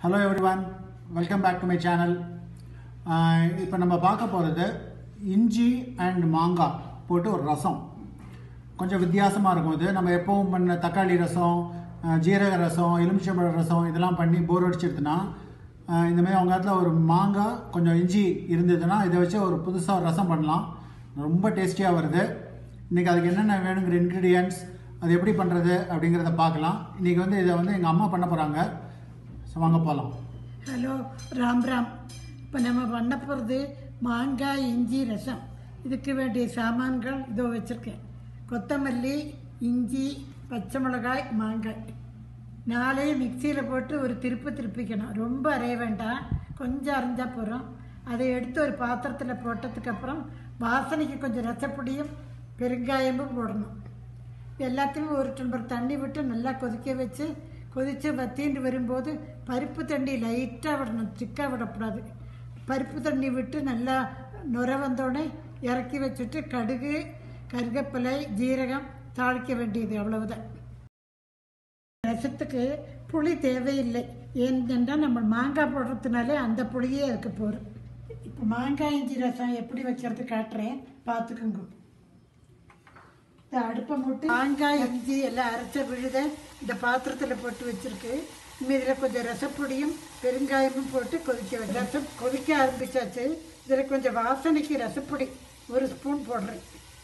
hello everyone welcome back to my channel இப்போ நம்ம பார்க்க போகிறது இஞ்சி அண்ட் மாங்காய் போட்டு ஒரு ரசம் கொஞ்சம் வித்தியாசமாக இருக்கும் இது நம்ம எப்பவும் பண்ண தக்காளி ரசம் அஹ், ஜீரக ரசம் எலுமிச்சம்பழ ரசம் இதெல்லாம் பண்ணி போர் அடிச்சிருதுன்னா அஹ், இந்த மாதிரி அவங்க இடத்துல ஒரு மாங்காய் கொஞ்சம் இஞ்சி இருந்ததுன்னா இதை வச்சு ஒரு புதுசாக ஒரு ரசம் பண்ணலாம் ரொம்ப டேஸ்டியாக வருது இன்றைக்கி அதுக்கு என்னென்ன வேணுங்கிற இன்க்ரீடியன்ட்ஸ் அது எப்படி பண்ணுறது அப்படிங்கிறத பார்க்கலாம் இன்றைக்கி வந்து இதை வந்து எங்கள் அம்மா பண்ண போகிறாங்க ஸோ வாங்க போகலாம் ஹலோ ராம் ராம் இப்போ நம்ம பண்ண போகிறது மாங்காய் இஞ்சி ரசம் இதுக்கு வேண்டிய சாமான்கள் இதோ வச்சுருக்கேன் கொத்தமல்லி இஞ்சி பச்சை மிளகாய் மாங்காய் நாளையும் மிக்சியில் போட்டு ஒரு திருப்பு திருப்பிக்கணும் ரொம்ப அரைய வேண்டாம் கொஞ்சம் அரைஞ்சா போகிறோம் அதை எடுத்து ஒரு பாத்திரத்தில் போட்டதுக்கப்புறம் வாசனைக்கு கொஞ்சம் ரசப்பொடியும் பெருங்காயமும் போடணும் எல்லாத்தையும் ஒரு டம்ளர் தண்ணி விட்டு நல்லா கொதிக்க வச்சு கொதித்து வத்தின்னு வரும்போது பருப்பு தண்ணி லைட்டாக விடணும் திக்காக விடக்கூடாது பருப்பு தண்ணி விட்டு நல்லா நுர வந்தோடனே இறக்கி வச்சுட்டு கடுகு கருகப்பிலை ஜீரகம் தாளிக்க வேண்டியது அவ்வளவுதான் ரசத்துக்கு புளி தேவையில்லை ஏனென்றால் நம்ம மாங்காய் போடுறதுனாலே அந்த புளியே அதுக்கு போகும் இப்போ மாங்காய் இஞ்சி ரசம் எப்படி வைக்கிறது காட்டுறேன் பார்த்துக்குங்க இந்த அடுப்பை மூட்டு மாங்காய் இஞ்சி எல்லாம் அரைச்ச விழுத இந்த பாத்திரத்தில் போட்டு வச்சிருக்கு இனிமே இதில் கொஞ்சம் ரசப்பொடியும் பெருங்காயமும் போட்டு கொதிக்க வை- ரசம் கொதிக்க ஆரம்பிச்சாச்சு இதில் கொஞ்சம் வாசனைக்கு ரசப்பொடி ஒரு ஸ்பூன் போடுறேன்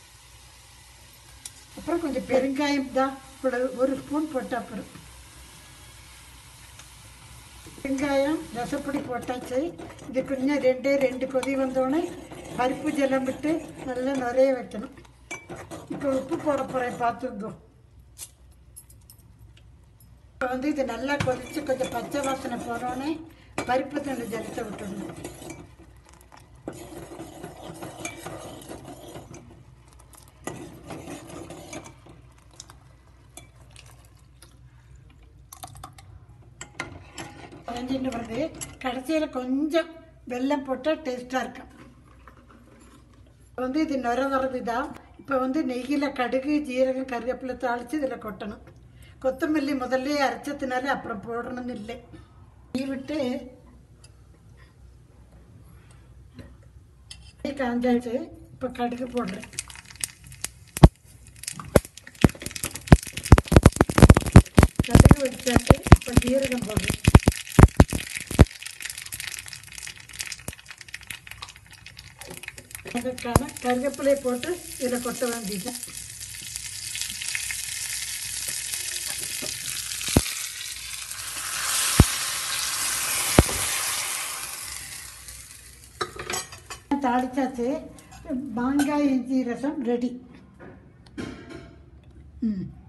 அப்புறம் கொஞ்சம் பெருங்காயம் தான் இவ்வளவு ஒரு ஸ்பூன் போட்டால் அப்புறம் வெங்காயம் ரசப்பொடி போட்டாச்சு இது கொஞ்சம் ரெண்டே ரெண்டு கொதி வந்தோடனே பருப்பு ஜலம் விட்டு நல்லா நிறைய வைக்கணும் இப்போ உப்பு போட போகிறேன் பார்த்துக்கோ இப்போ வந்து இது நல்லா கொதிச்சு கொஞ்சம் பச்சை வாசனை போனோடனே பருப்பு தண்ணி ஜலத்தை விட்டுடணும் குழஞ்சிட்டு வருது கடைசியில் கொஞ்சம் வெல்லம் போட்டால் டேஸ்ட்டாக இருக்கும் இப்போ வந்து இது நுர வர்றது தான் இப்போ வந்து நெய்யில் கடுகு ஜீரகம் கருவேப்பிலை தாளித்து இதில் கொட்டணும் கொத்தமல்லி முதல்ல அரைச்சதுனால அப்புறம் போடணும்னு இல்லை நெய் விட்டு நெய் காஞ்சாச்சு இப்போ கடுகு போடுறேன் கடுகு வச்சாச்சு இப்போ ஜீரகம் போடுறேன் அதற்கான கருவேப்பிலை போட்டு இதில் கொட்ட வேண்டியது தாளிச்சாச்சு மாங்காய் இஞ்சி ரசம் ரெடி ம்